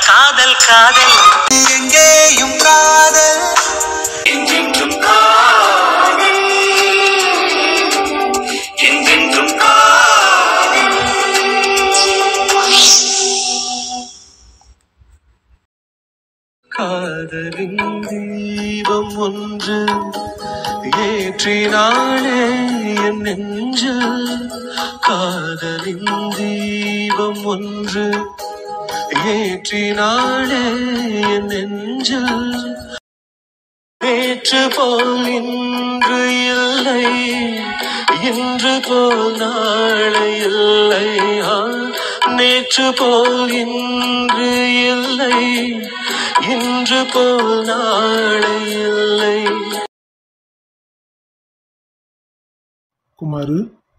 காதல் காதல் எங்கேயும் காதல் என்றென்றும் காதல் என்றென்றும் காதல் காதலின் தீபம் ஒன்று ஏற்றினாளே என் நெஞ்சில் காதலின் தீபம் ஒன்று ஏற்றினாளே என் நெஞ்சில் நேற்று போல் இன்று இல்லை இன்று போல் நாளை இல்லை ஆ, நேற்று போல் இன்று இல்லை இன்று போல் நாளை இல்லை குமாரு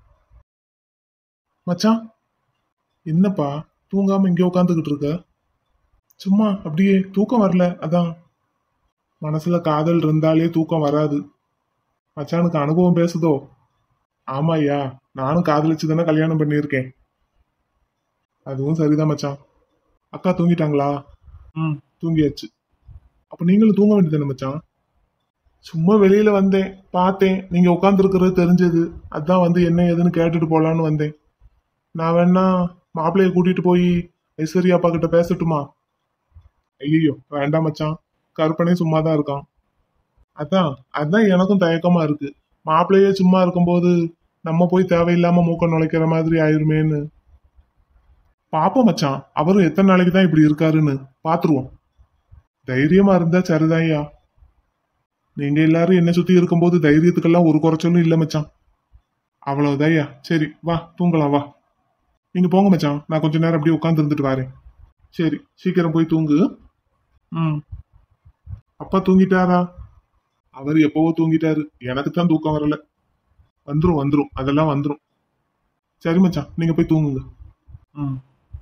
மச்சான் என்னப்பா தூங்காம இங்கே உட்காந்துக்கிட்டு இருக்க சும்மா அப்படியே தூக்கம் வரல அதான் மனசுல காதல் இருந்தாலே தூக்கம் வராது மச்சானுக்கு அனுபவம் பேசுதோ ஆமா ஐயா நானும் காதலிச்சு தானே கல்யாணம் பண்ணியிருக்கேன் அதுவும் சரிதான் மச்சான் அக்கா தூங்கிட்டாங்களா ம் தூங்கியாச்சு அப்ப நீங்களும் தூங்க வேண்டியதானே மச்சான் சும்மா வெளியில வந்தேன் பார்த்தேன் நீங்க உட்காந்துருக்கிறது தெரிஞ்சது அதான் வந்து என்ன ஏதுன்னு கேட்டுட்டு போலான்னு வந்தேன் நான் வேணா மாப்பிள்ளைய கூட்டிட்டு போய் ஐஸ்வர்யா அப்பா கிட்ட பேசட்டுமா ஐயோ வேண்டாம் மச்சான் கற்பனே சும்மா தான் இருக்கான் அதான் அதான் எனக்கும் தயக்கமா இருக்கு மாப்பிள்ளையே சும்மா இருக்கும்போது நம்ம போய் தேவையில்லாம மூக்க நுழைக்கிற மாதிரி ஆயிருமேன்னு பாப்போம் மச்சான் அவரும் எத்தனை நாளைக்கு தான் இப்படி இருக்காருன்னு பாத்துருவோம் தைரியமா இருந்தா சரிதான்யா நீங்க எல்லாரும் என்ன சுத்தி இருக்கும்போது தைரியத்துக்கெல்லாம் ஒரு குறைச்சலும் இல்ல மச்சான் அவ்வளவுதாய்யா சரி வா தூங்கலாம் வா நீங்க போங்க மச்சான் நான் கொஞ்ச நேரம் அப்படியே உட்கார்ந்து இருந்துட்டு வரேன் சரி சீக்கிரம் போய் தூங்கு ம் அப்பா தூங்கிட்டாரா அவர் எப்பவோ தூங்கிட்டாரு எனக்கு தான் தூக்கம் வரல வந்துரும் வந்துரும் அதெல்லாம் வந்துரும் சரி மச்சான் நீங்க போய் தூங்குங்க ம்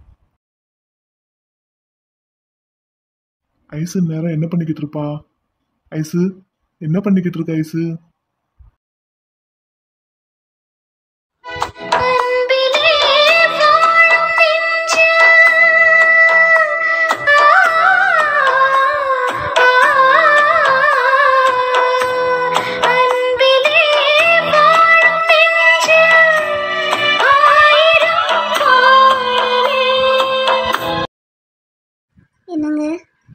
ஐசு நேரம் என்ன பண்ணிக்கிட்டு இருப்பா ஐசு என்ன பண்ணிக்கிட்டு இருக்க ஐசு அன்பிலே வாழும் நெஞ்சு. அன்பிலே வாழும் நெஞ்சு. ஆயிரம் பாடலே. என்னங்க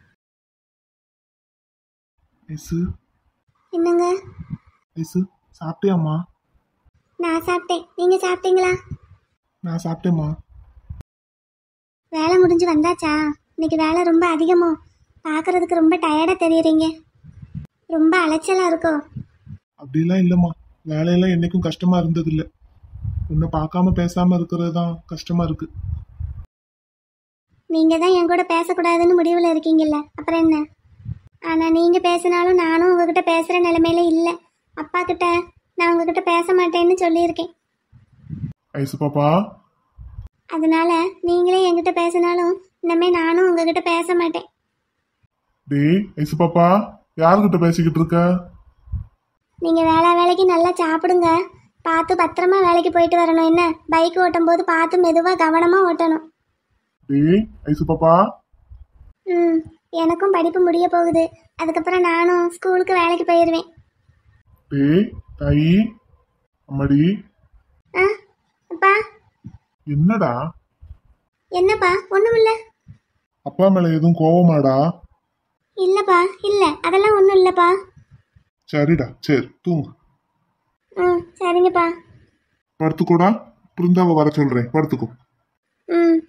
ஐசு என்னங்க ஐசு சாப்பிட்டியாம்மா நான் சாப்பிட்டேன் நீங்க சாப்பிட்டீங்களா நான் சாப்பிட்டேம்மா வேலை முடிஞ்சு வந்தாச்சா இன்னைக்கு வேலை ரொம்ப அதிகமோ பார்க்கறதுக்கு ரொம்ப டயர்டா தெரியுறீங்க ரொம்ப அலைச்சலா இருக்கோ அப்படிலாம் இல்லைம்மா வேலையெல்லாம் என்னைக்கும் கஷ்டமா இருந்தது இல்ல உன்னை பார்க்காம பேசாம இருக்கிறது தான் கஷ்டமா இருக்கு நீங்க தான் என் கூட பேசக்கூடாதுன்னு முடிவில் இருக்கீங்கல்ல அப்புறம் என்ன ஆனா நீங்க பேசினாலும் நானும் உங்ககிட்ட பேசுற நிலைமையில இல்லை அப்பா கிட்ட நான் உங்ககிட்ட பேச மாட்டேன்னு சொல்லியிருக்கேன் ஐசு பாப்பா அதனால நீங்களே என்கிட்ட பேசினாலும் இனிமே நானும் உங்ககிட்ட பேச மாட்டேன் டேய் ஐசு பாப்பா யாருக்கிட்ட பேசிக்கிட்டு இருக்க நீங்க வேலை வேலைக்கு நல்லா சாப்பிடுங்க பார்த்து பத்திரமா வேலைக்கு போயிட்டு வரணும் என்ன பைக் ஓட்டும் போது பார்த்து மெதுவா கவனமா ஓட்டணும் டேய் ஐசு பாப்பா ம் எனக்கும் படிப்பு முடிய போகுது அதுக்கப்புறம் நானும் ஸ்கூலுக்கு வேலைக்கு போயிடுவேன் டேய் தாயி அம்மாடி ஆ அப்பா என்னடா என்னப்பா ஒன்றும் அப்பா மேல எதுவும் கோவமாடா இல்லைப்பா இல்லை அதெல்லாம் ஒன்றும் இல்லைப்பா சரிடா சரி தூங்கு ம் சரிங்கப்பா படுத்துக்கோடா பிருந்தாவை வர சொல்றேன் படுத்துக்கோ ம்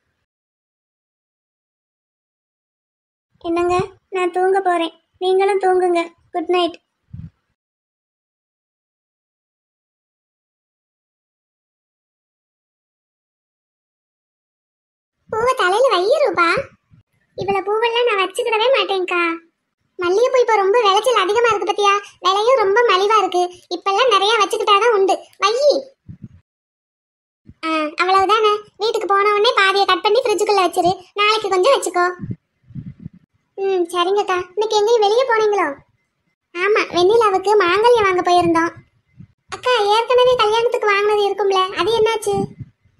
என்னங்க நான் தூங்க போகிறேன் நீங்களும் தூங்குங்க குட் நைட் பூவை தலையில வைய ரூபா இவ்வளவு பூவெல்லாம் நான் வச்சுக்கிடவே மாட்டேன்க்கா மல்லிகைப்பூ இப்போ ரொம்ப விளைச்சல் அதிகமா இருக்கு பத்தியா விலையும் ரொம்ப மலிவா இருக்கு இப்பெல்லாம் நிறைய வச்சுக்கிட்டாதான் உண்டு வையி ஆ அவ்வளவுதானே வீட்டுக்கு போன உடனே பாதியை கட் பண்ணி ஃப்ரிட்ஜுக்குள்ள வச்சிரு நாளைக்கு கொஞ்சம் வச்சுக்கோ ம் சரிங்கக்கா இன்னைக்கு எங்கேயும் வெளியே போனீங்களோ ஆமா வெண்ணிலாவுக்கு மாங்கல்யம் வாங்க போயிருந்தோம் அக்கா ஏற்கனவே கல்யாணத்துக்கு வாங்கினது இருக்கும்ல அது என்னாச்சு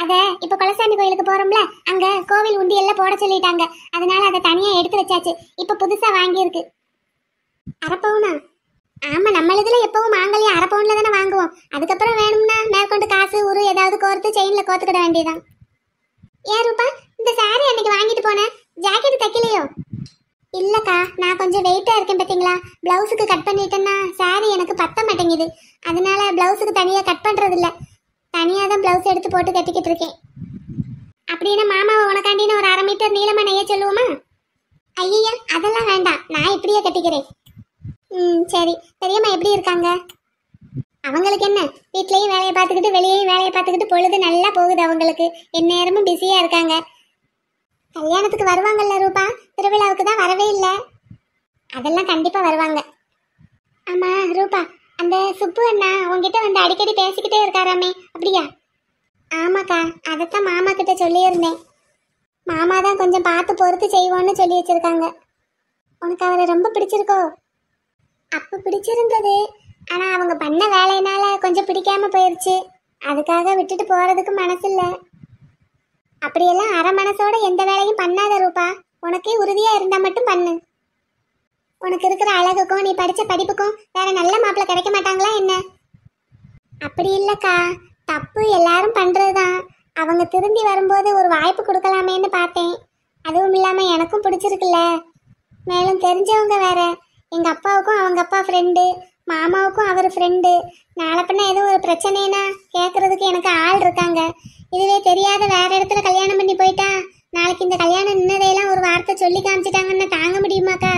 அத இப்ப குலசாமி கோயிலுக்கு போறோம்ல அங்க கோவில் உண்டி எல்லாம் போட சொல்லிட்டாங்க அதனால அதை தனியா எடுத்து வச்சாச்சு இப்ப புதுசா வாங்கியிருக்கு அரப்பவுனா ஆமா நம்ம இதுல எப்பவும் மாங்கல்யம் அரப்பவுன்ல தானே வாங்குவோம் அதுக்கப்புறம் வேணும்னா மேற்கொண்டு காசு உரு ஏதாவது கோர்த்து செயின்ல கோத்துக்கிட வேண்டியதான் ஏன் ரூபா இந்த சாரி அன்னைக்கு வாங்கிட்டு போனேன் ஜாக்கெட் தைக்கலையோ இல்லக்கா நான் கொஞ்சம் வெயிட்டா இருக்கேன் பாத்தீங்களா பிளவுஸுக்கு கட் பண்ணிட்டேன்னா சாரி எனக்கு பத்த மாட்டேங்குது அதனால பிளவுஸுக்கு தனியா கட் பண்றது இல்ல தனியா தான் பிளவுஸ் எடுத்து போட்டு கட்டிக்கிட்டு இருக்கேன் அப்படின்னா மாமாவை உனக்காண்டின்னு ஒரு அரை மீட்டர் நீளமா நெய்ய சொல்லுவோமா ஐயா அதெல்லாம் வேண்டாம் நான் இப்படியே கட்டிக்கிறேன் ம் சரி பெரியம்மா எப்படி இருக்காங்க அவங்களுக்கு என்ன வீட்லயும் வேலையை பார்த்துக்கிட்டு வெளியேயும் வேலையை பார்த்துக்கிட்டு பொழுது நல்லா போகுது அவங்களுக்கு எந்நேரமும் பிஸியா இருக்காங்க கல்யாணத்துக்கு வருவாங்கல்ல ரூபா திருவிழாவுக்கு தான் வரவே இல்லை அதெல்லாம் கண்டிப்பா வருவாங்க ஆமா ரூபா அந்த சுப்பு அண்ணா உங்ககிட்ட வந்து அடிக்கடி பேசிக்கிட்டே இருக்காராமே அப்படியா ஆமாக்கா அதைத்தான் மாமா கிட்ட சொல்லியிருந்தேன் மாமா தான் கொஞ்சம் பார்த்து பொறுத்து செய்வோன்னு சொல்லி வச்சிருக்காங்க உனக்கு அவரை ரொம்ப பிடிச்சிருக்கோ அப்ப பிடிச்சிருந்தது ஆனா அவங்க பண்ண வேலையினால கொஞ்சம் பிடிக்காம போயிருச்சு அதுக்காக விட்டுட்டு போறதுக்கு மனசு இல்ல அப்படியெல்லாம் அரை மனசோட எந்த வேலையும் பண்ணாத ரூபா உனக்கே உறுதியா இருந்தா மட்டும் பண்ணு உனக்கு இருக்கிற அழகுக்கும் நீ படிச்ச படிப்புக்கும் வேற நல்ல மாப்பிள்ளை கிடைக்க மாட்டாங்களா என்ன அப்படி இல்லக்கா தப்பு எல்லாரும் பண்றதுதான் அவங்க திரும்பி வரும்போது ஒரு வாய்ப்பு கொடுக்கலாமேன்னு பார்த்தேன் அதுவும் இல்லாம எனக்கும் பிடிச்சிருக்குல்ல மேலும் தெரிஞ்சவங்க வேற எங்க அப்பாவுக்கும் அவங்க அப்பா ஃப்ரெண்டு மாமாவுக்கும் அவர் ஃப்ரெண்டு நாளை பின்ன ஏதோ ஒரு பிரச்சனைனா கேட்கறதுக்கு எனக்கு ஆள் இருக்காங்க இதுவே தெரியாத வேற இடத்துல கல்யாணம் பண்ணி போயிட்டா நாளைக்கு இந்த கல்யாணம் நின்னதையெல்லாம் ஒரு வார்த்தை சொல்லி காமிச்சிட்டாங்கன்னு தாங்க முடியுமாக்கா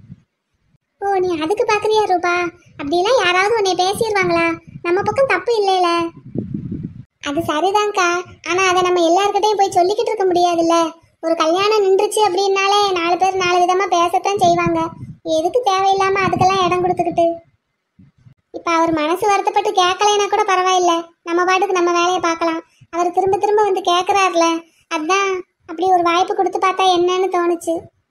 ஓ நீ அதுக்கு பாக்குறியா ரூபா அப்படிலாம் யாராவது உன்னை பேசிடுவாங்களா நம்ம பக்கம் தப்பு இல்லைல அது சரிதான்க்கா ஆனா அதை நம்ம எல்லார்கிட்டயும் போய் சொல்லிக்கிட்டு இருக்க முடியாதுல்ல ஒரு கல்யாணம் நின்றுச்சு அப்படின்னாலே நாலு பேர் நாலு விதமா பேசத்தான் செய்வாங்க எதுக்கு தேவையில்லாம அதுக்கெல்லாம் இடம் கொடுத்துக்கிட்டு இப்ப அவர் மனசு வருத்தப்பட்டு கேட்கலைன்னா கூட பரவாயில்ல நம்ம பாட்டுக்கு நம்ம வேலையை பார்க்கலாம் அவர் திரும்ப திரும்ப வந்து கேட்கறாருல அதான் அப்படி ஒரு வாய்ப்பு கொடுத்து பார்த்தா என்னன்னு தோணுச்சு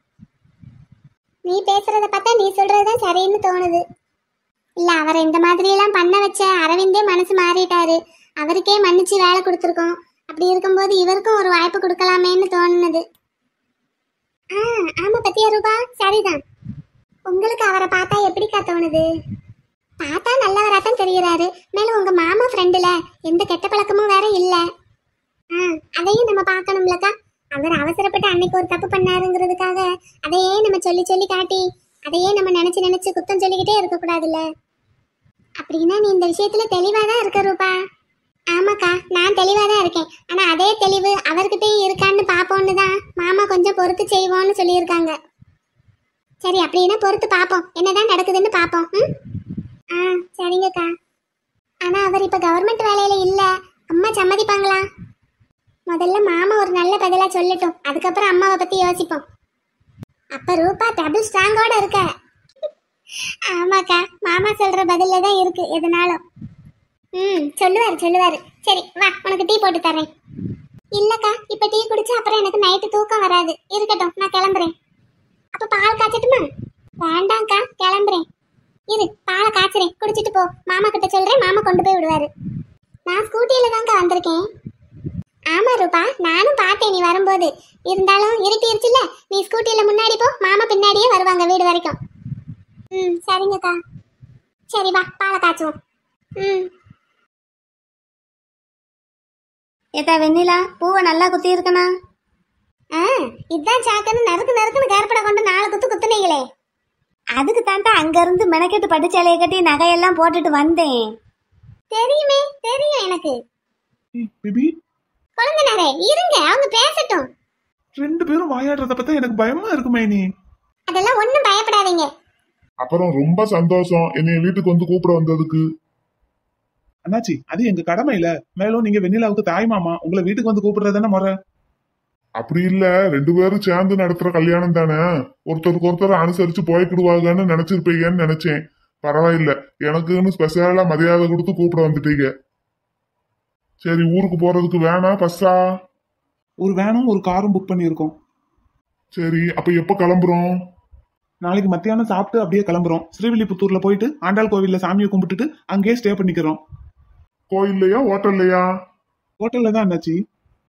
நீ பேசுறத பார்த்தா நீ சொல்றதுதான் சரின்னு தோணுது இல்ல அவரை இந்த மாதிரி எல்லாம் பண்ண வச்ச அரவிந்தே மனசு மாறிட்டாரு அவருக்கே மன்னிச்சு வேலை கொடுத்துருக்கோம் அப்படி இருக்கும்போது இவருக்கும் ஒரு வாய்ப்பு கொடுக்கலாமேன்னு தோணுனது ஆ ஆமா பத்தியா ரூபா சரிதான் உங்களுக்கு அவரை பார்த்தா எப்படிக்கா தோணுது பார்த்தா நல்லவரா தான் தெரியுறாரு மேலும் உங்க மாமா ஃப்ரெண்டுல எந்த கெட்ட பழக்கமும் வேற இல்ல ஆ அதையும் நம்ம பார்க்கணும்லக்கா அவர் அவசரப்பட்டு அன்னைக்கு ஒரு தப்பு பண்ணாருங்கிறதுக்காக அதையே நம்ம சொல்லி சொல்லி காட்டி அதையே நம்ம நினைச்சு நினைச்சு குத்தம் சொல்லிக்கிட்டே இருக்க கூடாதுல்ல அப்படின்னா நீ இந்த விஷயத்துல தெளிவா தான் இருக்க ரூபா ஆமாக்கா நான் தெளிவா தான் இருக்கேன் ஆனா அதே தெளிவு அவர்கிட்டயும் இருக்கான்னு பாப்போம்னு தான் மாமா கொஞ்சம் பொறுத்து செய்வோம்னு சொல்லியிருக்காங்க சரி அப்படின்னா பொறுத்து பார்ப்போம் என்னதான் நடக்குதுன்னு பார்ப்போம் ம் ஆ சரிங்கக்கா ஆனா அவர் இப்ப கவர்மெண்ட் வேலையில இல்ல அம்மா சம்மதிப்பாங்களா முதல்ல மாமா ஒரு நல்ல பதிலா சொல்லட்டும் அதுக்கப்புறம் அம்மாவை பத்தி யோசிப்போம் அப்ப ரூபா டபுள் ஸ்ட்ராங்கோட இருக்க ஆமாக்கா மாமா சொல்ற பதில்ல தான் இருக்கு எதுனாலும் ம் சொல்லுவாரு சொல்லுவாரு சரி வா உனக்கு டீ போட்டு தரேன் இல்லக்கா இப்ப டீ குடிச்சா அப்புறம் எனக்கு நைட்டு தூக்கம் வராது இருக்கட்டும் நான் கிளம்புறேன் அப்ப பால் காய்ச்சட்டுமா வேண்டாம்க்கா கிளம்புறேன் இரு பாலை காய்ச்சறேன் குடிச்சிட்டு போ மாமா கிட்ட சொல்றேன் மாமா கொண்டு போய் விடுவாரு நான் ஸ்கூட்டியில தான்க்கா வந்திருக்கேன் ஆமா ரூபா நானும் பார்த்தேன் நீ வரும்போது இருந்தாலும் இருட்டிருச்சுல்ல நீ ஸ்கூட்டியில முன்னாடி போ மாமா பின்னாடியே வருவாங்க வீடு வரைக்கும் ம் சரிங்கக்கா சரி வா பாலை காய்ச்சுவோம் ம் ஏத்தா வெண்ணிலா பூவை நல்லா குத்தி இருக்கனா ஆ இதான் சாக்குன்னு நறுக்கு நறுக்குன்னு கருப்படை கொண்டு நாலு குத்து குத்துனீங்களே அதுக்கு தான்டா அங்கிருந்து மெனக்கெட்டு பட்டு சேலையை கட்டி நகையெல்லாம் போட்டுட்டு வந்தேன் தெரியுமே தெரியும் எனக்கு ஏய் பேபி குழந்தைனாரே இருங்க அவங்க பேசட்டும் ரெண்டு பேரும் வாயாடுறத பார்த்தா எனக்கு பயமா இருக்குமே நீ அதெல்லாம் ஒன்றும் பயப்படாதீங்க அப்புறம் ரொம்ப சந்தோஷம் என்னைய வீட்டுக்கு வந்து கூப்பிட வந்ததுக்கு அண்ணாச்சி அது எங்க கடமை இல்ல மேலும் நீங்க வெண்ணிலாவுக்கு தாய் மாமா உங்களை வீட்டுக்கு வந்து கூப்பிடுறதானே முறை அப்படி இல்ல ரெண்டு பேரும் சேர்ந்து நடத்துற கல்யாணம் தானே ஒருத்தருக்கு ஒருத்தர் அனுசரிச்சு போய்க்கிடுவாங்கன்னு நினைச்சிருப்பீங்கன்னு நினைச்சேன் பரவாயில்ல எனக்குன்னு ஸ்பெஷலா மரியாதை கொடுத்து கூப்பிட வந்துட்டீங்க சரி ஊருக்கு போறதுக்கு வேணாம் பஸ்ஸா ஒரு வேனும் ஒரு காரும் புக் பண்ணியிருக்கோம் சரி அப்ப எப்ப கிளம்புறோம் நாளைக்கு மத்தியானம் சாப்பிட்டு அப்படியே கிளம்புறோம் ஸ்ரீவில்லிபுத்தூர்ல போயிட்டு ஆண்டாள் கோவில்ல சாமியை கும்பிட்டுட்டு அங்கேயே ஸ்டே பண்ணிக்கிறோம் கோயில்லையா ஹோட்டல்லையா ஹோட்டல்ல தான் அண்ணாச்சி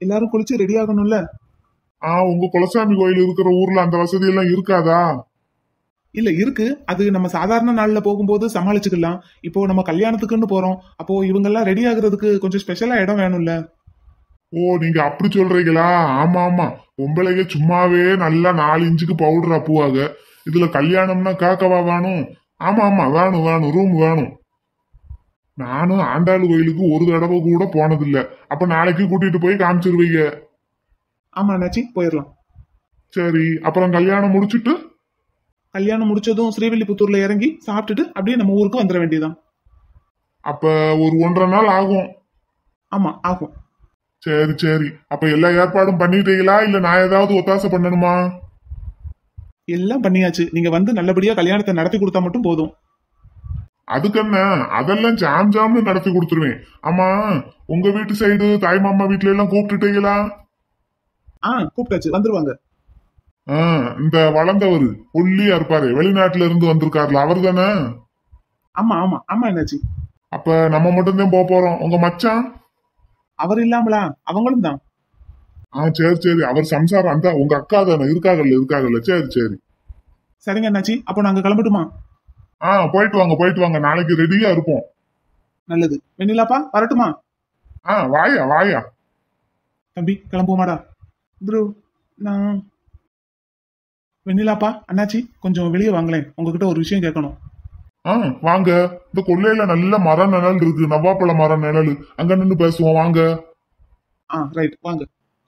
எல்லாரும் குளிச்சு ரெடி ஆகணும்ல ஆ உங்க குலசாமி கோயில் இருக்கிற ஊர்ல அந்த வசதி எல்லாம் இருக்காதா இல்ல இருக்கு அது நம்ம சாதாரண நாள்ல போகும்போது சமாளிச்சுக்கலாம் இப்போ நம்ம கல்யாணத்துக்குன்னு போறோம் அப்போ இவங்க எல்லாம் ரெடி ஆகுறதுக்கு கொஞ்சம் ஸ்பெஷலா இடம் வேணும்ல ஓ நீங்க அப்படி சொல்றீங்களா ஆமா ஆமா பொம்பளைங்க சும்மாவே நல்லா நாலு இன்ச்சுக்கு பவுடர் அப்புவாங்க இதுல கல்யாணம்னா காக்கவா வேணும் ஆமா ஆமா வேணும் வேணும் ரூம் வேணும் நானும் ஆண்டாள் கோயிலுக்கு ஒரு தடவை கூட போனதில்ல அப்ப நாளைக்கு கூட்டிட்டு போய் காமிச்சிருவீங்க ஆமா அண்ணாச்சி போயிடலாம் சரி அப்புறம் கல்யாணம் முடிச்சுட்டு கல்யாணம் முடிச்சதும் ஸ்ரீவில்லிபுத்தூர்ல இறங்கி சாப்பிட்டுட்டு அப்படியே நம்ம ஊருக்கு வந்துட வேண்டியதான் அப்ப ஒரு ஒன்றரை நாள் ஆகும் ஆமா ஆகும் சரி சரி அப்ப எல்லா ஏற்பாடும் பண்ணிட்டீங்களா இல்ல நான் ஏதாவது ஒத்தாசை பண்ணணுமா எல்லாம் பண்ணியாச்சு நீங்க வந்து நல்லபடியா கல்யாணத்தை நடத்தி கொடுத்தா மட்டும் போதும் அதுக்கு என்ன அதெல்லாம் ஜாம் ஜாம்னு நடத்தி கொடுத்துருவேன் ஆமா உங்க வீட்டு சைடு தாய் மாமா வீட்ல எல்லாம் கூப்பிட்டுட்டீங்களா ஆ கூப்பிட்டாச்சு வந்துருவாங்க ஆ, இந்த வளர்ந்தவர் ஒல்லியா இருப்பாரு வெளிநாட்டுல இருந்து வந்திருக்காருல அவர் தானே ஆமா ஆமா ஆமா என்னாச்சு அப்ப நம்ம மட்டும்தான் போக போறோம் உங்க மச்சான் அவர் இல்லாமலா அவங்களும் தான் ஆ சரி சரி அவர் சம்சாரம் அந்த உங்க அக்கா தானே இருக்காங்கல்ல இருக்காங்கல்ல சரி சரி சரிங்க அண்ணாச்சி அப்போ நாங்க கிளம்பட்டுமா ஆ போயிட்டு வாங்க போயிட்டு வாங்க நாளைக்கு ரெடியா இருப்போம் நல்லது வெண்ணிலாப்பா வரட்டுமா ஆ வாயா வாயா தம்பி கிளம்புவோமாடா ப்ரோ நான் வெண்ணிலாப்பா அண்ணாச்சி கொஞ்சம் வெளியே வாங்களேன் உங்ககிட்ட ஒரு விஷயம் கேட்கணும் ஆ வாங்க இந்த கொல்லையில நல்ல மர நிழல் இருக்கு நவ்வாப்பழ மர நிழல் அங்க நின்று பேசுவோம் வாங்க ஆ ரைட் வாங்க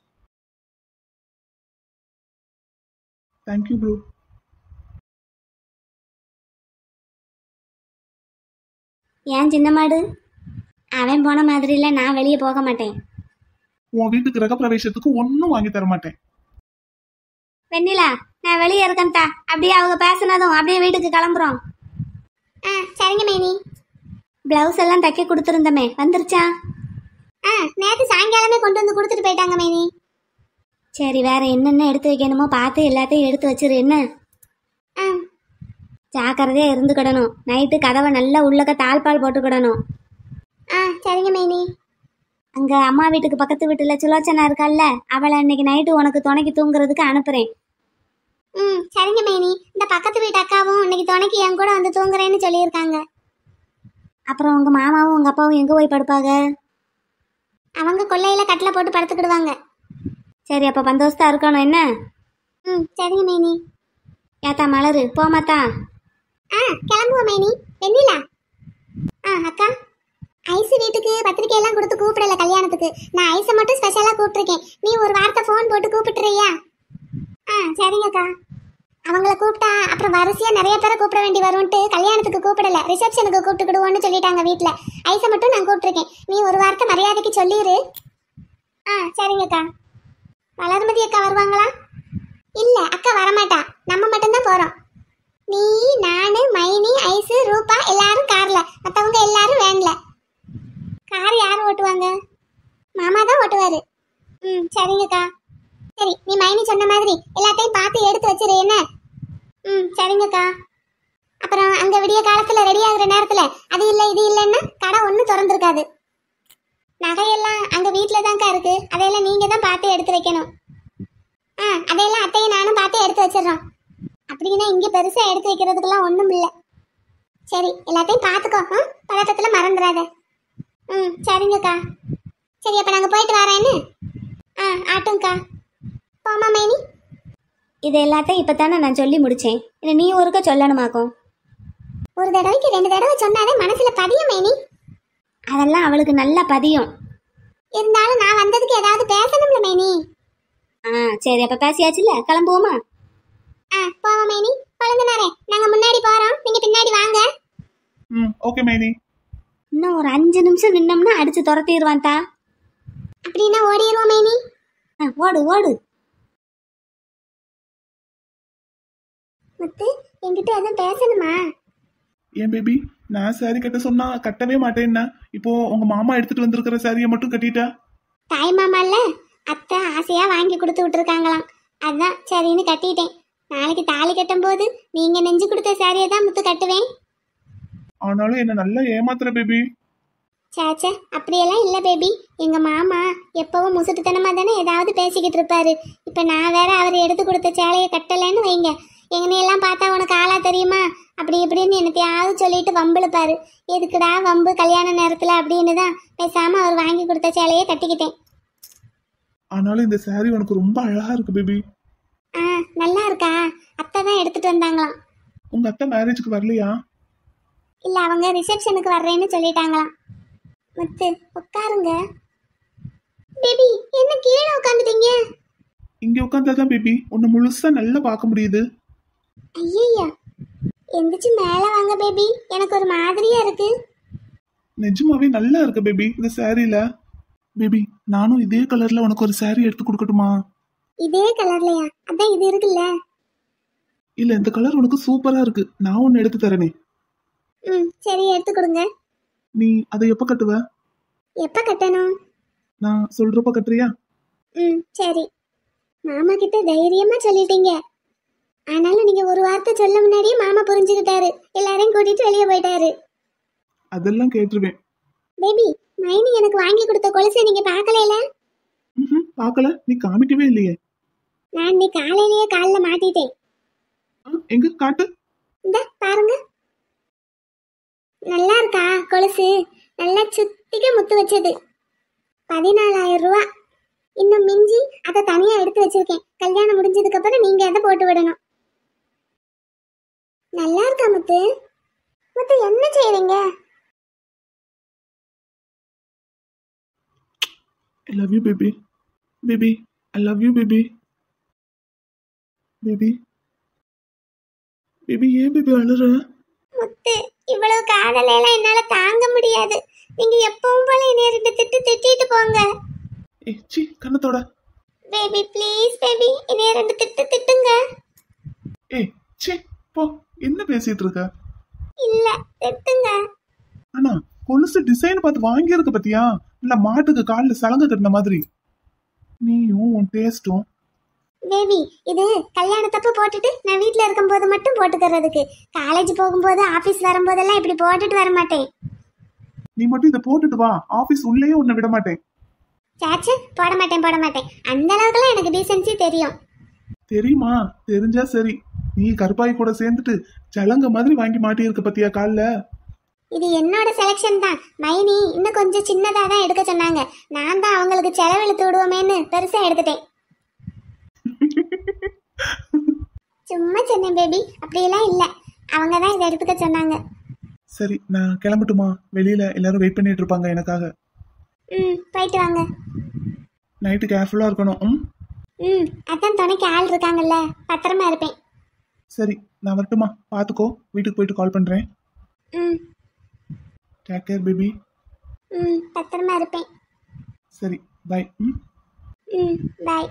தேங்க்யூ ப்ரோ ஏன் சின்ன மாடு அவன் போன மாதிரில நான் வெளியே போக மாட்டேன் உன் வீட்டுக்கு கிரகப்பிரவேசத்துக்கு ஒன்றும் வாங்கி தர மாட்டேன் வெண்ணிலா நான் வெளியே இருக்கேன்டா அப்படியே அவங்க பேசினதும் அப்படியே வீட்டுக்கு கிளம்புறோம் ஆ சரிங்க மேனி பிளவுஸ் எல்லாம் தைக்க கொடுத்துருந்தமே வந்துருச்சா ஆ நேத்து சாயங்காலமே கொண்டு வந்து கொடுத்துட்டு போயிட்டாங்க மேனி சரி வேற என்னென்ன எடுத்து வைக்கணுமோ பார்த்து எல்லாத்தையும் எடுத்து வச்சிரு என்ன ஆ ஜாக்கிரதையா இருந்துக்கிடணும் நைட்டு கதவை நல்லா உள்ளக்க தாழ்பால் போட்டுக்கிடணும் ஆ சரிங்க மேனி அங்க அம்மா வீட்டுக்கு பக்கத்து வீட்டுல சுலோச்சனா இருக்கால்ல அவளை இன்னைக்கு நைட்டு உனக்கு துணைக்கு தூங்குறதுக்கு அனுப்புறேன் ம் சரிங்க மேனி இந்த பக்கத்து வீட்டு அக்காவும் இன்னைக்கு துணைக்கு என் கூட வந்து தூங்குறேன்னு சொல்லியிருக்காங்க அப்புறம் உங்க மாமாவும் உங்க அப்பாவும் எங்க போய் படுப்பாங்க அவங்க கொல்லையில கட்டில போட்டு படுத்துக்கிடுவாங்க சரி அப்ப பந்தோஸ்தா இருக்கணும் என்ன ம் சரிங்க மேனி ஏத்தா மலரு போமாத்தா ஆ கிளம்புவோம் மேனி வெண்ணிலா ஆ அக்கா ஐஸ் வீட்டுக்கு பத்திரிக்கை எல்லாம் கொடுத்து கூப்பிடல கல்யாணத்துக்கு நான் ஐஸை மட்டும் ஸ்பெஷலாக கூப்பிட்டுருக்கேன் நீ ஒரு வார்த்தை ஃபோன் போட்டு கூப்பிட்டுறியா ஆ சரிங்கக்கா அவங்கள கூப்பிட்டா அப்புறம் வரிசையா நிறைய பேரை கூப்பிட வேண்டி வரும்ட்டு கல்யாணத்துக்கு கூப்பிடல ரிசப்ஷனுக்கு கூப்பிட்டுக்கிடுவோன்னு சொல்லிட்டாங்க வீட்டில் ஐஸை மட்டும் நான் கூப்பிட்டுருக்கேன் நீ ஒரு வார்த்தை மரியாதைக்கு சொல்லிடு ஆ சரிங்கக்கா வளர்மதி அக்கா வருவாங்களா இல்லை அக்கா வரமாட்டா நம்ம மட்டும்தான் போகிறோம் நீ நானு மைனி ஐசு ரூபா எல்லாரும் கார்ல மத்தவங்க எல்லாரும் வேன்ல கார் யார் ஓட்டுவாங்க மாமா தான் ஓட்டுவாரு ம் சரிங்கக்கா சரி நீ மைனி சொன்ன மாதிரி எல்லாத்தையும் பார்த்து எடுத்து வச்சிரு என்ன ம் சரிங்கக்கா அப்புறம் அங்க விடிய காலத்துல ரெடி ஆகுற நேரத்துல அது இல்ல இது இல்லைன்னா கடை ஒன்றும் திறந்துருக்காது நகையெல்லாம் அங்க வீட்டில தான்க்கா இருக்கு அதையெல்லாம் நீங்க தான் பார்த்து எடுத்து வைக்கணும் ஆ அதையெல்லாம் அத்தையும் நானும் பார்த்து எடுத்து வச்சிடுறோம் அப்படின்னா இங்க பெருசா எடுத்து வைக்கிறதுக்கெல்லாம் ஒண்ணும் இல்ல சரி எல்லாத்தையும் பாத்துக்கோ ஆ? பதட்டத்துல மறந்துடாத ம் சரிங்கக்கா சரி அப்ப நாங்க போயிட்டு வரேன்னு ஆ ஆட்டும்க்கா போமா மைனி இது எல்லாத்தையும் இப்பதானே நான் சொல்லி முடிச்சேன் இதை நீ ஒருக்க சொல்லணுமாக்கும் ஒரு தடவைக்கு ரெண்டு தடவை சொன்னாலே மனசுல பதியும் மைனி அதெல்லாம் அவளுக்கு நல்லா பதியும் இருந்தாலும் நான் வந்ததுக்கு ஏதாவது பேசணும்ல மைனி ஆ சரி அப்ப பேசியாச்சுல்ல கிளம்புவோமா ஆ போமா மைனி குழந்தைனாரே நாங்க முன்னாடி போறோம் நீங்க பின்னாடி வாங்க ம் ஓகே மைனி இன்னும் ஒரு அஞ்சு நிமிஷம் நின்னோம்னா அடிச்சு துரத்திடுவான் தா அப்படின்னா ஓடிடுவோம் மைனி ஆ, ஓடு ஓடு முத்து என்கிட்ட எதுவும் பேசணுமா ஏன் பேபி நான் சாரி கட்ட சொன்னா கட்டவே மாட்டேன்னா இப்போ உங்க மாமா எடுத்துட்டு வந்திருக்கிற சாரியை மட்டும் கட்டிட்டா தாய் மாமால அத்தை ஆசையா வாங்கி கொடுத்து விட்டுருக்காங்களாம் அதான் சரின்னு கட்டிட்டேன் நாளைக்கு தாலி கட்டும்போது நீங்க நெஞ்சு கொடுத்த சாரியை தான் முத்து கட்டுவேன் ஆனாலும் என்ன நல்லா ஏமாத்துற பேபி சேச்சே அப்படியெல்லாம் இல்லை பேபி எங்க மாமா எப்பவும் முசுட்டுத்தனமா தானே ஏதாவது பேசிக்கிட்டு இருப்பாரு இப்ப நான் வேற அவர் எடுத்து கொடுத்த சேலையை கட்டலைன்னு வைங்க எங்கனையெல்லாம் பார்த்தா உனக்கு ஆளா தெரியுமா அப்படி இப்படின்னு என்னத்தையாவது சொல்லிட்டு வம்பிழுப்பாரு எதுக்குடா வம்பு கல்யாண நேரத்துல அப்படின்னு தான் பேசாம அவர் வாங்கி கொடுத்த சேலையை கட்டிக்கிட்டேன் ஆனாலும் இந்த saree உனக்கு ரொம்ப அழகா இருக்கு பேபி ஆ நல்லா இருக்கா அத்தை தான் எடுத்துட்டு வந்தாங்களாம் உங்க அத்தை மேரேஜ்க்கு வரலையா இல்ல அவங்க ரிசப்ஷனுக்கு வர்றேன்னு சொல்லிட்டாங்களாம் முத்து உட்காருங்க பேபி என்ன கீழே உட்காந்துட்டீங்க இங்க உட்காந்தாதான் பேபி உன்னை முழுசா நல்லா பார்க்க முடியுது ஐயய்யா எந்திரிச்சு மேல வாங்க பேபி எனக்கு ஒரு மாதிரியா இருக்கு நிஜமாவே நல்லா இருக்கு பேபி இந்த சாரீல பேபி நானும் இதே கலர்ல உனக்கு ஒரு saree எடுத்து கொடுக்கட்டுமா இதே கலர்லயா அதான் இது இருக்குல்ல இல்ல இந்த கலர் உனக்கு சூப்பரா இருக்கு நான் ஒன்னு எடுத்து தரேனே ம் சரி எடுத்து கொடுங்க நீ அதை எப்ப கட்டுவ எப்ப கட்டணும் நான் சொல்றப்ப கட்டுறியா ம் சரி மாமா கிட்ட தைரியமா சொல்லிட்டீங்க ஆனாலும் நீங்க ஒரு வார்த்தை சொல்ல முன்னாடியே மாமா புரிஞ்சுக்கிட்டாரு எல்லாரையும் கூட்டிட்டு வெளியே போயிட்டாரு அதெல்லாம் கேட்டுருவேன் பேபி மைனி எனக்கு வாங்கி கொடுத்த கொலுசை நீங்க பார்க்கலையில ம்ஹும், பார்க்கல நீ காமிக்கவே இல்லையே நான் இன்னைக்கு காலையிலேயே காலில் மாட்டிட்டேன் ஆ, எங்க காட்டு இந்த பாருங்க நல்லா இருக்கா கொலுசு நல்லா சுத்திக்க முத்து வச்சது பதினாலாயிரம் ரூபா இன்னும் மிஞ்சி அதை தனியா எடுத்து வச்சிருக்கேன் கல்யாணம் முடிஞ்சதுக்கு அப்புறம் நீங்க அதை போட்டு விடணும் நல்லா இருக்கா முத்து முத்து என்ன செய்றீங்க I love you baby baby I love you baby baby baby ஏன் பேபி அழுற முத்து இவ்வளவு காதலையெல்லாம் என்னால தாங்க முடியாது நீங்க எப்பவும் போல என்னைய ரெண்டு திட்டு திட்டிட்டு போங்க ஏ சி கண்ணத்தோட பேபி ப்ளீஸ் பேபி என்னைய ரெண்டு திட்டு திட்டுங்க ஏ சி போ என்ன பேசிட்டு இருக்க இல்ல திட்டுங்க ஆனா கொலுசு டிசைன் பார்த்து வாங்கியிருக்க பத்தியா இல்ல மாட்டுக்கு காலில் சலங்க கட்டின மாதிரி நீயும் உன் டேஸ்டும் பேபி இது கல்யாணத்தப்ப போட்டுட்டு நான் வீட்ல இருக்கும்போது மட்டும் போட்டுக்கிறதுக்கு காலேஜ் போகும்போது ஆபீஸ் வரும்போதெல்லாம் இப்படி போட்டுட்டு வர மாட்டேன் நீ மட்டும் இதை போட்டுட்டு வா ஆபீஸ் உள்ளேயே உன்னை விட மாட்டேன் சாச்சு போட மாட்டேன் போட மாட்டேன் அந்த அளவுக்குலாம் எனக்கு டீசென்சி தெரியும் தெரியுமா தெரிஞ்சா சரி நீ கருப்பாய் கூட சேர்ந்துட்டு சலங்க மாதிரி வாங்கி மாட்டியிருக்க பத்தியா காலில் இது என்னோட செலெக்ஷன் தான் மைனி இன்னும் கொஞ்சம் சின்னதா தான் எடுக்க சொன்னாங்க நான் தான் அவங்களுக்கு செலவெழுத்து விடுவோமேன்னு பெருசா எடுத்துட்டேன் சும்மா சொன்னேன் பேபி அப்படியெல்லாம் இல்லை அவங்க தான் இதை எடுத்துக்க சொன்னாங்க சரி நான் கிளம்பட்டுமா வெளியில எல்லாரும் வெயிட் பண்ணிட்டு இருப்பாங்க எனக்காக ம் போயிட்டு வாங்க நைட்டு கேர்ஃபுல்லா இருக்கணும் ம் ம் அதான் துணைக்கு ஆள் இருக்காங்கல்ல பத்திரமா இருப்பேன் சரி நான் வரட்டுமா பார்த்துக்கோ வீட்டுக்கு போயிட்டு கால் பண்றேன் ம் டேக் கேர் பேபி ம் பத்திரமா இருப்பேன் சரி பை ம் ம் பாய்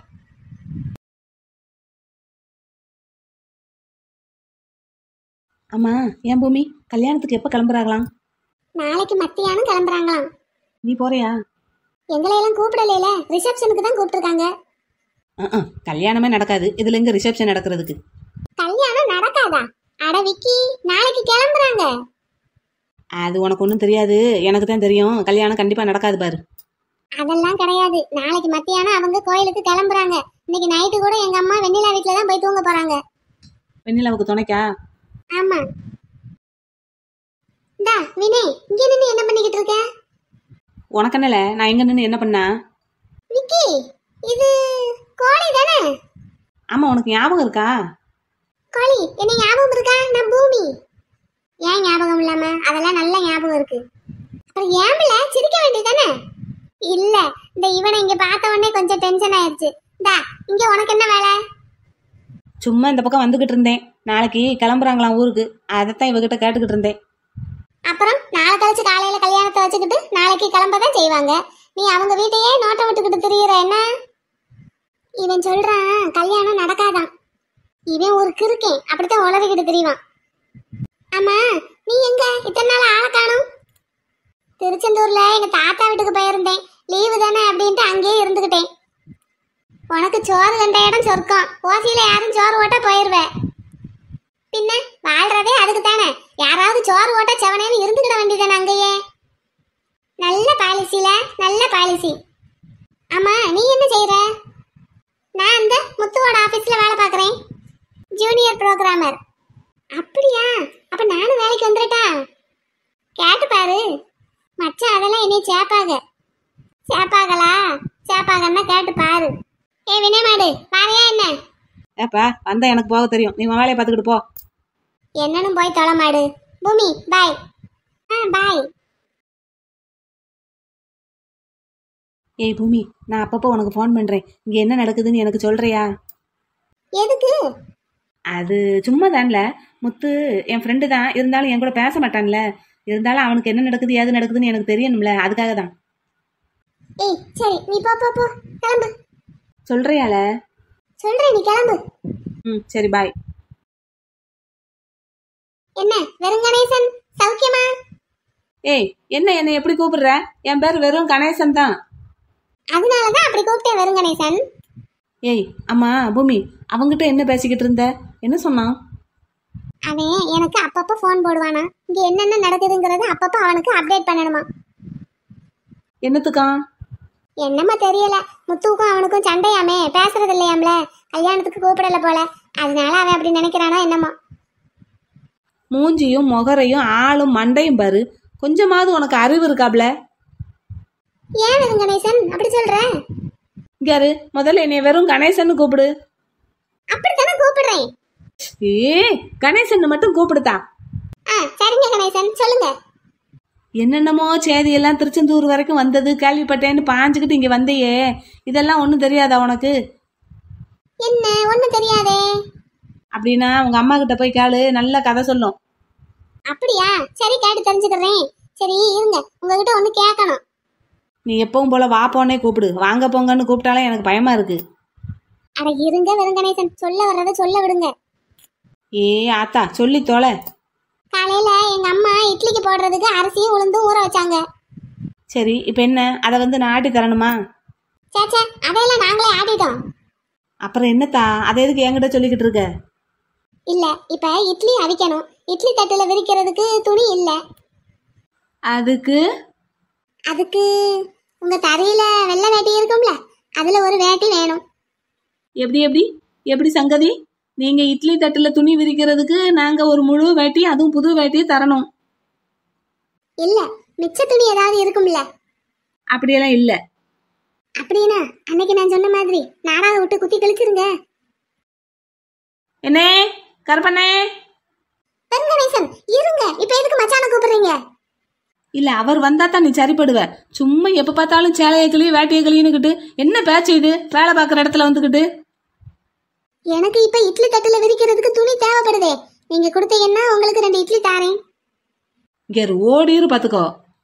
அம்மா ஏன் பூமி கல்யாணத்துக்கு எப்போ கிளம்புறாங்களாம் நாளைக்கு மத்தியானம் கிளம்புறாங்களாம் நீ போறியா எங்களையெல்லாம் கூப்பிடலையில ரிசப்ஷனுக்கு தான் கூப்பிட்டுருக்காங்க அஹ், கல்யாணமே நடக்காது இதுல எங்க ரிசப்ஷன் நடக்கிறதுக்கு கல்யாணம் நடக்காதா அட விக்கி நாளைக்கு கிளம்புறாங்க அது உனக்கு ஒன்றும் தெரியாது எனக்கு தான் தெரியும் கல்யாணம் கண்டிப்பா நடக்காது பாரு அதெல்லாம் கிடையாது நாளைக்கு மத்தியானம் அவங்க கோயிலுக்கு கிளம்புறாங்க இன்னைக்கு நைட்டு கூட எங்க அம்மா வெண்ணிலா வீட்ல தான் போய் தூங்க போறாங்க வெண்ணிலாவுக்கு துணைக்கா ஆமா இந்தா வினய் இங்க நின்று என்ன பண்ணிக்கிட்டு இருக்க உனக்கு என்னல நான் எங்க நின்று என்ன பண்ணா விக்கி இது கோழி தானே ஆமா உனக்கு ஞாபகம் இருக்கா கோழி என்ன ஞாபகம் இருக்கா நான் பூமி ஏன் ஞாபகம் இல்லாம அதெல்லாம் நல்ல ஞாபகம் இருக்கு அப்புறம் ஏம்பல சிரிக்க வேண்டியதானே இல்ல இந்த இவனை இங்க பார்த்த உடனே கொஞ்சம் டென்ஷன் ஆயிடுச்சு இந்தா இங்க உனக்கு என்ன வேலை சும்மா இந்த பக்கம் வந்துகிட்டு இருந்தேன் நாளைக்கு கிளம்புறாங்களாம் ஊருக்கு அதைத்தான் இவகிட்ட கேட்டுக்கிட்டு இருந்தேன் அப்புறம் நாளை கழிச்சு காலையில கல்யாணத்தை வச்சுக்கிட்டு நாளைக்கு கிளம்ப தான் செய்வாங்க நீ அவங்க வீட்டையே நோட்டம் விட்டுக்கிட்டு திரியுற என்ன இவன் சொல்றான் கல்யாணம் நடக்காதான் இவன் ஒரு கிறுக்கேன் அப்படித்தான் உளறிக்கிட்டு திரிவான் ஆமா நீ எங்க இத்தனை நாள் ஆளை காணும் திருச்செந்தூர்ல எங்க தாத்தா வீட்டுக்கு போயிருந்தேன் லீவு தானே அப்படின்ட்டு அங்கேயே இருந்துக்கிட்டேன் உனக்கு சோறு கண்ட இடம் சொர்க்கம் ஓசியில யாரும் சோறு ஓட்ட போயிருவேன் பின்ன வாழ்றதே அதுக்கு தானே யாராவது சோறு ஓட்ட செவனேன்னு இருந்துக்கிட வேண்டியதானே அங்கேயே நல்ல பாலிசில நல்ல பாலிசி ஆமா நீ என்ன செய்யற நான் அந்த முத்துவோட ஆபீஸ்ல வேலை பார்க்கறேன் ஜூனியர் புரோகிராமர் அப்படியா அப்ப நானும் வேலைக்கு வந்துடட்டா கேட்டு பாரு மச்சான் அதெல்லாம் என்னைய சேப்பாக சேப்பாகலா சேப்பாகன்னா கேட்டு பாரு ஏ வினயமாடு வாரியா என்ன ஏப்பா வந்தா எனக்கு போக தெரியும் நீ உன் வேலையை பார்த்துக்கிட்டு போ என்னன்னு போய் தொலை மாடு பூமி பாய் ஆ பாய் ஏய் பூமி நான் அப்பப்போ உனக்கு ஃபோன் பண்ணுறேன் இங்கே என்ன நடக்குதுன்னு எனக்கு சொல்கிறியா எதுக்கு அது சும்மா தான்ல முத்து என் ஃப்ரெண்டு தான் இருந்தாலும் என் கூட பேச மாட்டான்ல இருந்தாலும் அவனுக்கு என்ன நடக்குது ஏது நடக்குதுன்னு எனக்கு தெரியணும்ல அதுக்காக தான் ஏய் சரி நீ போ போ போ கிளம்பு சொல்கிறியால சொல்றேன் நீ கிளம்பு ம் சரி பாய் என்ன வெறும் கணேசன் சௌக்கியமா ஏய் என்ன என்னை எப்படி கூப்பிடுற என் பேர் வெறும் கணேசன் தான் அதனாலதான் அப்படி கூப்பிட்டேன் வெறும் கணேசன் ஏய் அம்மா பூமி அவங்கிட்ட என்ன பேசிக்கிட்டு இருந்த என்ன சொன்னான் அவன் எனக்கு அப்பப்போ ஃபோன் போடுவானா இங்க என்னென்ன நடக்குதுங்கிறத அப்பப்போ அவனுக்கு அப்டேட் பண்ணணுமா என்னத்துக்கான் என்னம்மா தெரியல முத்துவுக்கும் அவனுக்கும் சண்டையாமே பேசுறது இல்லையாம்ல கல்யாணத்துக்கு கூப்பிடல போல அதனால அவன் அப்படி நினைக்கிறானோ என்னமோ மூஞ்சியும் முகரையும் ஆளும் மண்டையும் பாரு கொஞ்சமாவது உனக்கு அறிவு இருக்காப்ல ஏன் வெறும் கணேசன் அப்படி சொல்ற இங்க யாரு முதல்ல என்னை வெறும் கணேசன்னு கூப்பிடு அப்படித்தானே கூப்பிடுறேன் ஏ கணேசன் மட்டும் கூப்பிடுதா ஆ சரிங்க கணேசன் சொல்லுங்க என்னென்னமோ செய்தியெல்லாம் திருச்செந்தூர் வரைக்கும் வந்தது கேள்விப்பட்டேன்னு பாஞ்சுக்கிட்டு இங்கே வந்தையே இதெல்லாம் ஒன்றும் தெரியாதா உனக்கு என்ன ஒண்ணும் தெரியாதே அப்படின்னா உங்கள் அம்மா கிட்ட போய் கேளு நல்ல கதை சொல்லும் அப்படியா சரி கேட்டு தெரிஞ்சுக்கிறேன் சரி இருங்க உங்ககிட்ட ஒண்ணு கேட்கணும் நீ எப்பவும் போல வா போனே கூப்பிடு வாங்க போங்கன்னு கூப்பிட்டாலே எனக்கு பயமா இருக்கு அட இருங்க வெறும் கணேசன் சொல்ல வர்றதை சொல்ல விடுங்க ஏ ஆத்தா சொல்லி தொலை காலையில எங்க அம்மா இட்லிக்கு போடுறதுக்கு அரிசியும் உளுந்தும் ஊற வச்சாங்க சரி இப்போ என்ன அதை வந்து நான் ஆட்டி தரணுமா சேச்சே அதையெல்லாம் நாங்களே ஆடிட்டோம் அப்புறம் என்னத்தா அதை எதுக்கு என்கிட்ட சொல்லிக்கிட்டு இருக்க இல்ல இப்ப இட்லி அவிக்கணும் இட்லி தட்டுல விரிக்கிறதுக்கு துணி இல்ல அதுக்கு அதுக்கு உங்க தரையில வெள்ளை வேட்டி இருக்கும்ல அதுல ஒரு வேட்டி வேணும் எப்படி எப்படி எப்படி சங்கதி நீங்க இட்லி தட்டுல துணி விரிக்கிறதுக்கு நாங்க ஒரு முழு வேட்டி அதுவும் புது வேட்டியை தரணும் இல்ல மிச்ச துணி ஏதாவது இருக்கும்ல அப்படியெல்லாம் இல்ல அப்படின்னா அன்னைக்கு நான் சொன்ன மாதிரி நாடாவை விட்டு குத்தி கழிச்சிருங்க என்னே கருப்பண்ணே பெருங்கணேசன் இருங்க இப்ப எதுக்கு மச்சான கூப்பிடுறீங்க இல்ல அவர் வந்தா தான் நீ சரிப்படுவ சும்மா எப்ப பார்த்தாலும் சேலையை கிளி வேட்டையை கிளின்னுக்கிட்டு என்ன பேச்சு இது வேலை பார்க்குற இடத்துல வந்துக்கிட்டு எனக்கு இப்ப இட்லி தட்டுல விரிக்கிறதுக்கு துணி தேவைப்படுதே நீங்க கொடுத்தீங்கன்னா உங்களுக்கு ரெண்டு இட்லி தாரேன் இங்க இரு, ஓடிரு பாத்துக்கோ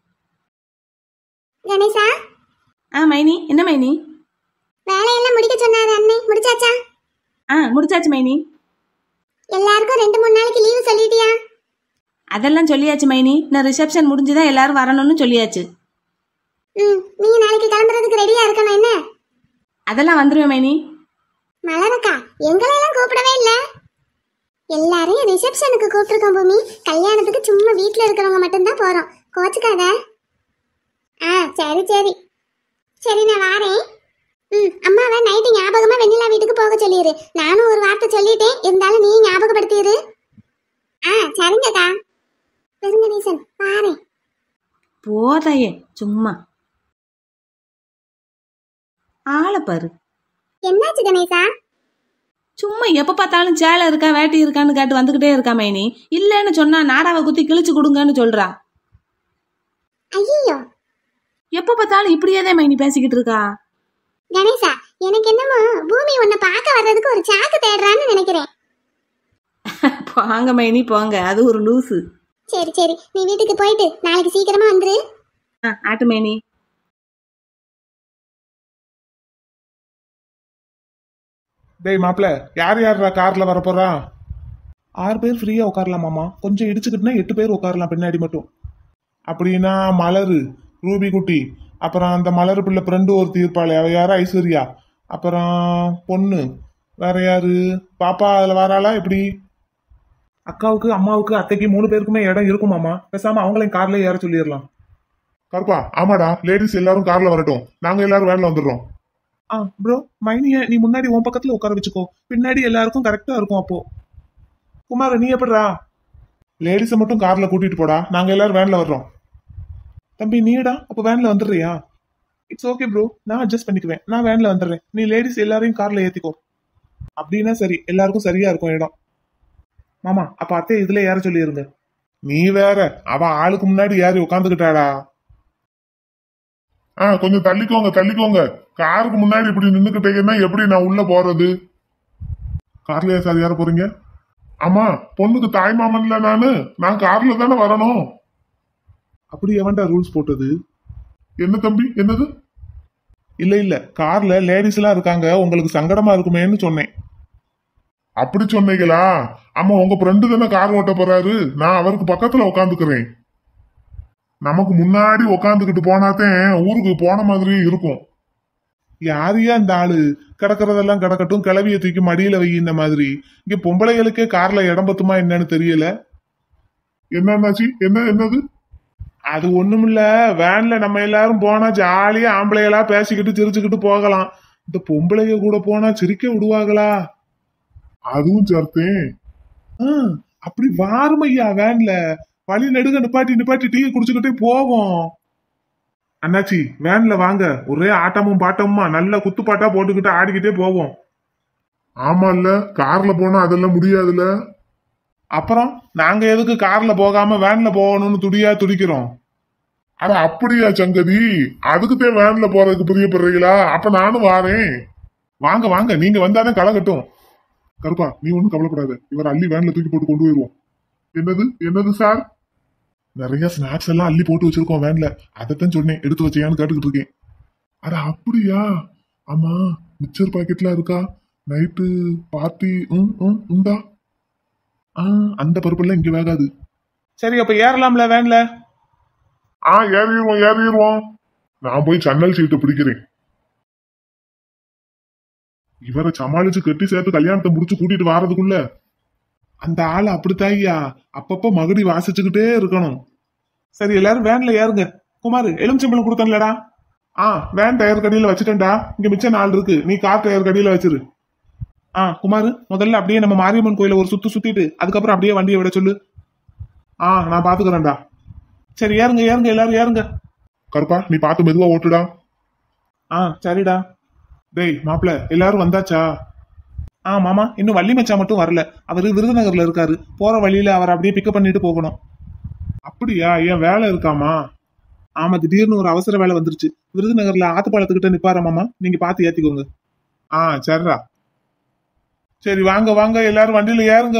கணேசா ஆ மைனி என்ன மைனி வேலையெல்லாம் முடிக்க சொன்னாரு அண்ணே முடிச்சாச்சா ஆ முடிச்சாச்சு மைனி எல்லாருக்கும் ரெண்டு மூணு நாளைக்கு லீவு சொல்லிட்டியா அதெல்லாம் சொல்லியாச்சு மைனி நான் ரிசப்ஷன் முடிஞ்சுதான் எல்லாரும் வரணும்னு சொல்லியாச்சு ம் நீங்க நாளைக்கு கிளம்புறதுக்கு ரெடியா இருக்கணும் என்ன அதெல்லாம் வந்துருவேன் மைனி மலரக்கா எங்களையெல்லாம் கூப்பிடவே இல்ல எல்லாரையும் ரிசப்ஷனுக்கு கூப்பிட்டுருக்கோம் பூமி கல்யாணத்துக்கு சும்மா வீட்ல இருக்கிறவங்க மட்டும்தான் போறோம் கோச்சுக்காத ஆ சரி சரி சரி நான் வாரேன் ம் அம்மாவை நைட்டு ஞாபகமா வெண்ணிலா வீட்டுக்கு போக சொல்லிடு நானும் ஒரு வார்த்தை சொல்லிட்டேன் இருந்தாலும் நீ ஞாபகப்படுத்திடு ஆ சரிங்கக்கா பெருங்கணேசன் வாரேன் போதையே சும்மா ஆளை பாரு என்னாச்சு கணேசா சும்மா எப்ப பார்த்தாலும் சேலை இருக்கா வேட்டி இருக்கான்னு கேட்டு வந்துகிட்டே இருக்கா மைனி இல்லைன்னு சொன்னா நாடாவை குத்தி கிழிச்சு கொடுங்கன்னு சொல்றா ஐயோ எப்ப பார்த்தாலும் இப்படியே தான் மைனி பேசிக்கிட்டு இருக்கா கணேசா எனக்கு என்னமோ பூமி உன்னை பார்க்க வர்றதுக்கு ஒரு சாக்கு தேடுறான்னு நினைக்கிறேன் போங்க மைனி போங்க அது ஒரு லூசு சரி சரி நீ வீட்டுக்கு போயிட்டு நாளைக்கு சீக்கிரமா வந்துரு ஆ, ஆட்டு மைனி டேய் மாப்ள யார் யாரா கார்ல வரப்போறா ஆறு பேர் ஃப்ரீயா உட்காரலாமாமா கொஞ்சம் இடிச்சுக்கிட்டுனா எட்டு பேர் உட்காரலாம் பின்னாடி மட்டும் அப்படின்னா மலரு ரூபி குட்டி அப்புறம் அந்த மலர் பிள்ளை ஃப்ரெண்டு ஒருத்தி இருப்பாளே அவ யாரு ஐஸ்வர்யா அப்புறம் பொண்ணு வேற யாரு பாப்பா அதுல வராளா எப்படி அக்காவுக்கு அம்மாவுக்கு அத்தைக்கு மூணு பேருக்குமே இடம் இருக்குமாமா பேசாம அவங்களையும் கார்ல ஏற சொல்லிடலாம் கருப்பா ஆமாடா லேடிஸ் எல்லாரும் கார்ல வரட்டும் நாங்க எல்லாரும் வேன்ல வந்துடுறோம் ஆ ப்ரோ மைனிய நீ முன்னாடி உன் பக்கத்துல உட்கார வச்சுக்கோ பின்னாடி எல்லாருக்கும் கரெக்டா இருக்கும் அப்போ குமார் நீ எப்படிடா லேடிஸை மட்டும் கார்ல கூட்டிட்டு போடா நாங்க எல்லாரும் வேன்ல வர்றோம் தம்பி நீடா அப்போ வேன்ல வந்துடுறியா இட்ஸ் ஓகே ப்ரோ நான் அட்ஜஸ்ட் பண்ணிக்குவேன் நான் வேன்ல வந்துடுறேன் நீ லேடிஸ் எல்லாரையும் கார்ல ஏத்திக்கோ அப்படின்னா சரி எல்லாருக்கும் சரியா இருக்கும் இடம் மாமா அப்ப அத்தை இதுல ஏற சொல்லிருங்க நீ வேற அவ ஆளுக்கு முன்னாடி ஏறி உட்காந்துக்கிட்டாடா ஆ கொஞ்சம் தள்ளிக்கோங்க தள்ளிக்கோங்க காருக்கு முன்னாடி இப்படி நின்னுக்கிட்டீங்கன்னா எப்படி நான் உள்ள போறது கார்லயா சார் யார போறீங்க ஆமா பொண்ணுக்கு தாய் மாமன்ல நானு நான் கார்ல தானே வரணும் அப்படி எவன்டா ரூல்ஸ் போட்டது என்ன தம்பி என்னது இல்ல இல்ல கார்ல லேடிஸ் எல்லாம் இருக்காங்க உங்களுக்கு சங்கடமா இருக்குமேன்னு சொன்னேன் அப்படி சொன்னீங்களா ஆமா உங்க ஃப்ரெண்டு தானே கார் ஓட்ட போறாரு நான் அவருக்கு பக்கத்துல உட்காந்துக்கிறேன் நமக்கு முன்னாடி உட்காந்துக்கிட்டு போனாதான் ஊருக்கு போன மாதிரி இருக்கும் யாரையா இந்த ஆளு கிடக்கறதெல்லாம் கிடக்கட்டும் கிளவிய தூக்கி மடியில வை இந்த மாதிரி இங்க பொம்பளைகளுக்கே கார்ல இடம் பத்துமா என்னன்னு தெரியல என்னன்னாச்சு என்ன என்னது அது ஒண்ணுமில்ல வேன்ல நம்ம எல்லாரும் போனா ஜாலியா ஆம்பளைகளா பேசிக்கிட்டு சிரிச்சுக்கிட்டு போகலாம் இந்த பொம்பளைங்க கூட போனா சிரிக்க விடுவாங்களா அதுவும் சேர்த்தேன் ஆ, அப்படி வாருமையா வேன்ல வழி நெடுக நிப்பாட்டி நிப்பாட்டி டீ குடிச்சுக்கிட்டே போவோம் அண்ணாச்சி வேன்ல வாங்க ஒரே ஆட்டமும் பாட்டமுமா நல்ல குத்துப்பாட்டா போட்டுக்கிட்டு ஆடிக்கிட்டே போவோம் ஆமால்ல கார்ல போனா அதெல்லாம் முடியாதுல்ல அப்புறம் நாங்க எதுக்கு கார்ல போகாம வேன்ல போகணும்னு துடியா துடிக்கிறோம் அட அப்படியா சங்கதி அதுக்குத்தான் வேன்ல போறதுக்கு பிரியப்படுறீங்களா அப்ப நானும் வாரேன் வாங்க வாங்க நீங்க வந்தாதான் கலகட்டும் கருப்பா நீ ஒண்ணும் கவலைப்படாத இவர் அள்ளி வேன்ல தூக்கி போட்டு கொண்டு போயிருவோம் என்னது என்னது சார் நிறைய ஸ்நாக்ஸ் எல்லாம் அள்ளி போட்டு வச்சிருக்கோம் வேன்ல அதைத்தான் சொன்னேன் எடுத்து வச்சியான்னு கேட்டுக்கிட்டு இருக்கேன் அட அப்படியா ஆமா மிச்சர் பாக்கெட்லாம் இருக்கா நைட்டு பார்ட்டி ம் ம் உண்டா ஆ அந்த பருப்பெல்லாம் இங்க வேகாது சரி அப்ப ஏறலாம்ல வேன்ல ஆ ஏறிடுவோம் ஏறிடுவோம் நான் போய் சன்னல் சீட்டு பிடிக்கிறேன் இவரை சமாளிச்சு கட்டி சேர்த்து கல்யாணத்தை முடிச்சு கூட்டிட்டு வாரதுக்குள்ள அந்த ஆள் அப்படித்தாய்யா அப்பப்ப மகுடி வாசிச்சுக்கிட்டே இருக்கணும் சரி எல்லாரும் வேன்ல ஏறுங்க குமார் எலுமிச்சம்பளம் கொடுத்தேன்லடா ஆ வேன் டயர் கடியில வச்சுட்டேன்டா இங்க மிச்சம் நாள் இருக்கு நீ கார் டயர் கடியில வச்சிரு ஆ குமார் முதல்ல அப்படியே நம்ம மாரியம்மன் கோயில ஒரு சுத்து சுத்திட்டு அதுக்கப்புறம் அப்படியே வண்டியை விட சொல்லு ஆ நான் பாத்துக்கிறேன்டா சரி ஏறுங்க ஏறுங்க எல்லாரும் ஏறுங்க கருப்பா நீ பார்த்து மெதுவா ஓட்டுடா ஆ சரிடா டேய் மாப்பிள எல்லாரும் வந்தாச்சா ஆ மாமா இன்னும் வள்ளி மச்சான் மட்டும் வரல அவரு விருதுநகர்ல இருக்காரு போற வழியில அவரை அப்படியே பிக்கப் பண்ணிட்டு போகணும் அப்படியா ஏன் வேலை இருக்காமா ஆமா திடீர்னு ஒரு அவசர வேலை வந்துருச்சு விருதுநகர்ல ஆத்துப்பாலத்துக்கிட்ட நிப்பார மாமா நீங்க பார்த்து ஏத்திக்கோங்க ஆ சரிடா சரி வாங்க வாங்க எல்லாரும் வண்டியில ஏறுங்க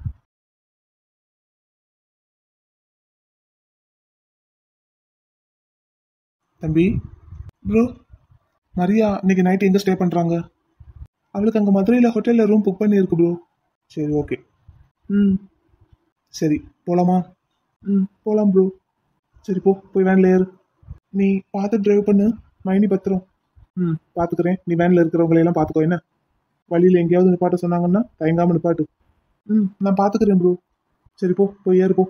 தம்பி ப்ரோ மரியா இன்னைக்கு நைட் எங்க ஸ்டே பண்றாங்க அவளுக்கு அங்க மதுரையில ஹோட்டல்ல ரூம் புக் பண்ணியிருக்கு ப்ரோ சரி ஓகே ம் சரி போலாமா ம் போலாம் ப்ரோ சரி போ போய் வேன்ல ஏறு நீ பார்த்து டிரைவ் பண்ணு மைனி பத்திரம் ம் பார்த்துக்கிறேன் நீ வேன்ல இருக்கிறவங்களை எல்லாம் பார்த்துக்கோ என்ன வழியில எங்கேயாவது நிப்பாட்ட சொன்னாங்கன்னா தயங்காம நிப்பாட்டு ம் நான் பார்த்துக்கிறேன் ப்ரோ சரி போ போய் ஏறு போ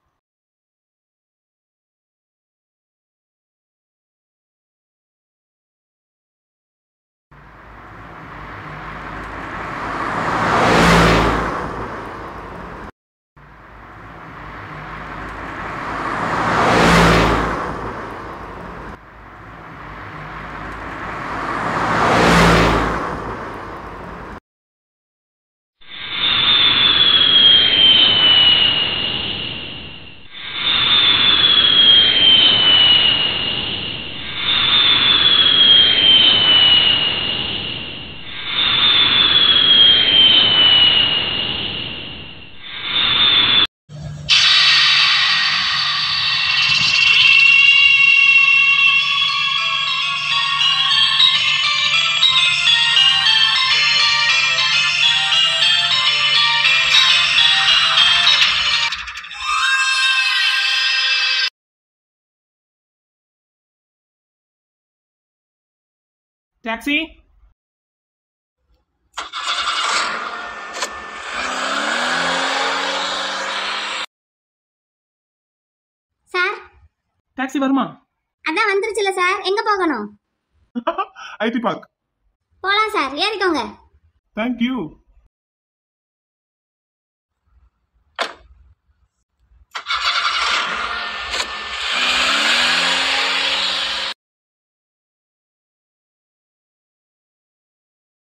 டாக்ஸி சார் டாக்ஸி வருமா அதான் வந்துருச்சுல சார் எங்க போகணும் ஐடி பார்க் போலாம் சார் ஏறிக்கோங்க தேங்க்யூ